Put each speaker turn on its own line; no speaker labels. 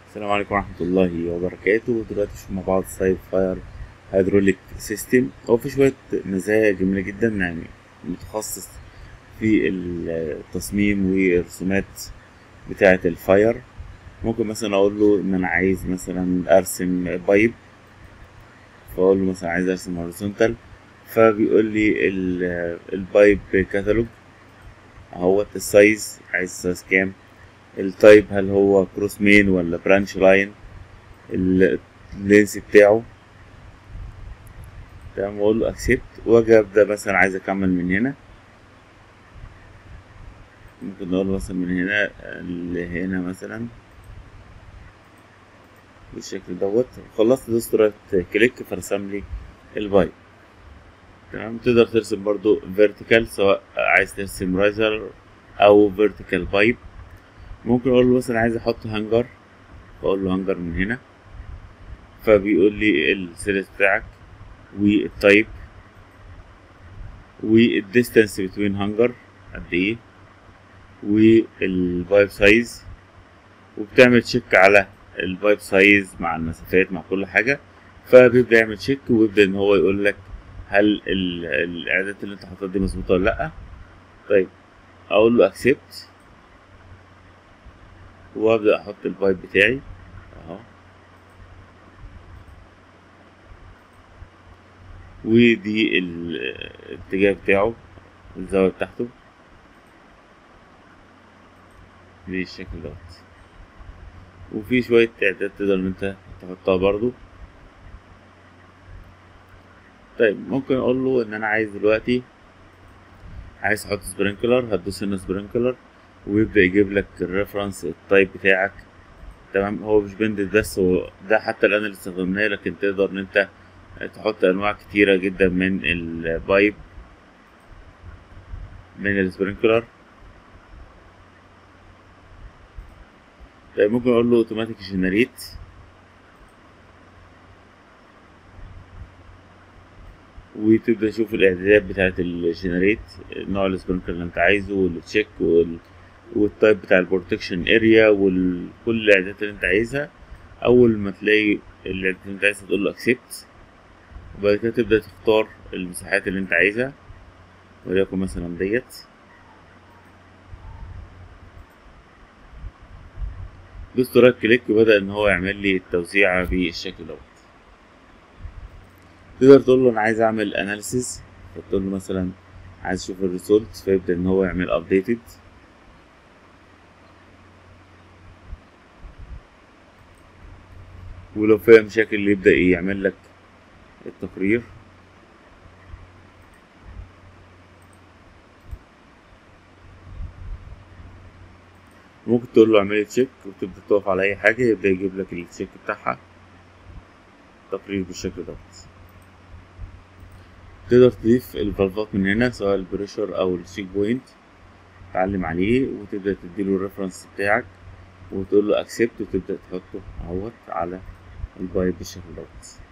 السلام عليكم ورحمة الله وبركاته دلوقتي نشوف مع بعض سايب فاير هيدروليك سيستم هو في شوية مزايا جميلة جدا يعني متخصص في التصميم والرسومات بتاعة الفاير ممكن مثلا اقول له ان انا عايز مثلا ارسم بايب فاقول له مثلا عايز ارسم هوريزونتال فبيقول لي ال- البايب كاتالوج اهوت السايز عايز سايز كام التايب هل هو كروس مين ولا برانش لاين اللينس بتاعه تمام واقول له اكسبت واجي ابدا مثلا عايز اكمل من هنا ممكن نقول مثلا من هنا لهنا مثلا بالشكل دوت خلصت دوست رايت كليك فرسم لي البايب تمام تقدر ترسم برضو فيرتيكال سواء عايز ترسم رايزر او فيرتيكال بايب ممكن اقول له مثلا عايز احط هانجر بقول له هانجر من هنا فبيقول لي السيريس بتاعك والتايب والديستانس بتوين هانجر قد ايه والبايب سايز وبتعمل تشيك على البايب سايز مع المسافات مع كل حاجه فبيبدا يعمل تشيك ويبدا ان هو يقول لك هل ال- الاعدادات اللي انت حاططها دي مظبوطه ولا لا طيب اقول له اكسبت وابدا احط البايب بتاعي اهو ودي ال- الاتجاه بتاعه الزاويه بتاعته بالشكل دوت وفي شوية إعداد تقدر إن أنت تحطها برضو طيب ممكن أقول له إن أنا عايز دلوقتي عايز أحط سبرينكلر هتدوس هنا سبرينكلر ويبدأ يجيب لك الريفرنس التايب بتاعك تمام هو مش بندد بس هو ده حتى الآن اللي استخدمناه لكن تقدر إن أنت تحط أنواع كتيرة جدا من البايب من السبرينكلر طيب ممكن اقول له اوتوماتيك جنريت وتبدا تشوف الاعدادات بتاعه الجنريت نوع السبرينكلر اللي انت عايزه والتشيك وال... والتايب بتاع البروتكشن اريا وكل الاعدادات اللي انت عايزها اول ما تلاقي الاعدادات اللي انت عايزها تقول له اكسبت وبعد كده تبدا تختار المساحات اللي انت عايزها وليكن مثلا ديت دوست رايت كليك وبدأ إن هو يعمل لي التوزيع بالشكل دوت تقدر تقول له أنا عايز أعمل أناليسيز فتقول له مثلا عايز أشوف الريزولت فيبدأ إن هو يعمل أبديتد ولو فيها مشاكل يبدأ يعمل لك التقرير ممكن تقول له اعمل لي تشيك وتبدأ تقف على أي حاجة يبدأ يجيب لك التشيك بتاعها تقرير بالشكل دوت تقدر تضيف الفالفات من هنا سواء البريشر أو التشيك بوينت تعلم عليه وتبدأ تديله الريفرنس بتاعك وتقول له اكسبت وتبدأ تحطه اهوت على البايب بالشكل دوت